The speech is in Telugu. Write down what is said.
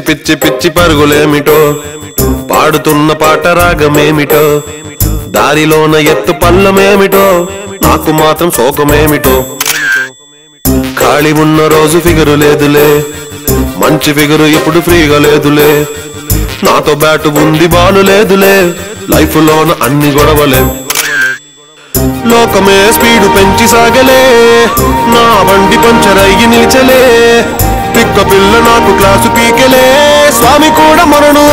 పిచ్చి పిచ్చి పరుగులేమిటో పాడుతున్న పాట రాగమేమిటో దారిలోన ఎత్తు పల్లమేమిటో నాకు మాత్రం శోకమేమిటో ఖాళీ ఉన్న రోజు ఫిగరు లేదులే మంచి ఫిగరు ఇప్పుడు ఫ్రీగా లేదులే నాతో బ్యాటు ఉంది బాలు లేదులే లైఫ్ లోన అన్ని గొడవలే లోకమే స్పీడు పెంచి సాగలే నా బండి పంచర్ అయ్యి నిలిచలే పిక్క పిల్ల నాకు క్లాసు పీకెలే స్వామి కూడా మనను